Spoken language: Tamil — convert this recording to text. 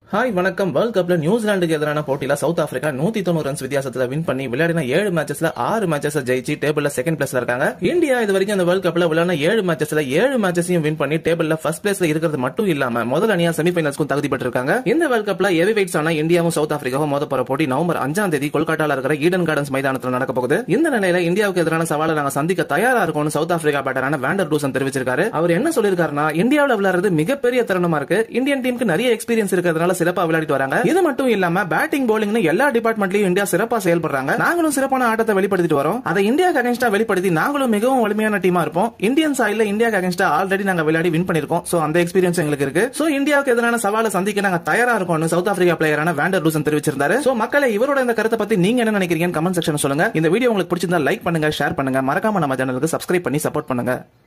ஹாய் வணக்கம் வேர்ல்ட் கப்ல நியூசிலாந்துக்கு எதிரான போட்டியில சவுத் ஆப்பிரிக்கா நூத்தி தொண்ணூறு ரன்ஸ் வித்தியாசத்துல வின் பண்ணி விளையாடின ஏழு மேட்சஸ்ல ஆறு மேட்சஸ் ஜெயிச்சு டேபிள்ல செகண்ட் பிளேஸ்ல இருக்காங்க இந்தியா இது வரைக்கும் இந்த வேர்ல்ட் கப்ல விளையாடின ஏழு மேட்சஸ்ல ஏழு மேட்சஸையும் வின் பண்ணி டேபிள்ல ஃபர்ஸ்ட் பிளேஸ்ல இருக்கிறது மட்டும் இல்லாம முதல் அணியா செமிஃபைனல்ஸ்க்கும் தகுதி பெற்றிருக்காங்க இந்த வேர்ல்ட் கப்ல ஹெவி வெயிட்ஸ் ஆன இந்தியாவும் சவுத் ஆப்பிரிக்காவும் மோத போற போட்டி நவம்பர் அஞ்சாம் தேதி கொல்கட்டால இருக்கிற ஈடன் கார்டன்ஸ் மைதானத்தில் நடக்க போகுது இந்த நிலையில இந்தியாவுக்கு எதிரான சவாலை நாங்க சந்திக்க தயாரா இருக்கோம்னு சவுத் ஆப்பிரிக்கா பேட்டரான வேண்டர் டூசன் தெரிவிச்சிருக்காரு அவர் என்ன சொல்லிருக்காருன்னா இந்தியாவுல விளையாடுறது மிகப்பெரிய தருணமா இருக்கு இந்தியன் டீமுக்கு நிறைய எக்ஸ்பீரியன்ஸ் இருக்கிறதுனால சிறப்பா விளையாடிட்டு வராங்க இது மட்டும் இல்லாம பேட்டிங் பவுலிங்னு எல்லா டிபார்ட்மெண்ட்லயும் இந்தியா சிறப்பா செயல்படுறாங்க நாங்களும் சிறப்பான ஆட்டத்தை வெளிப்படுத்திட்டு வரோம் அதை இந்தியாக்கு அகேன்ஸ்டா வெளிப்படுத்தி நாங்களும் மிகவும் வலிமையான டீமா இருப்போம் இந்தியன் சாயில இந்தியாக்கு அகேன்ஸ்டா ஆல்ரெடி நாங்க விளையாடி வின் பண்ணிருக்கோம் சோ அந்த எக்ஸ்பீரியன்ஸ் எங்களுக்கு இருக்கு சோ இந்தியாவுக்கு எதிரான சவாலை சந்திக்க நாங்க தயாரா இருக்கோம்னு சவுத் ஆப்பிரிக்கா பிளேயரான வேண்டர் லூசன் தெரிவிச்சிருந்தாரு சோ மக்களை இவரோட இந்த கருத்தை பத்தி நீங்க என்ன நினைக்கிறீங்க கமெண்ட் செக்ஷன் சொல்லுங்க இந்த வீடியோ உங்களுக்கு பிடிச்சிருந்தா லைக் பண்ணுங்க ஷேர் பண்ணுங்க மறக்காம நம்ம சேனலுக்கு சப்ஸ்கிரைப் பண்ணி சப்போர்ட் பண்ணுங்க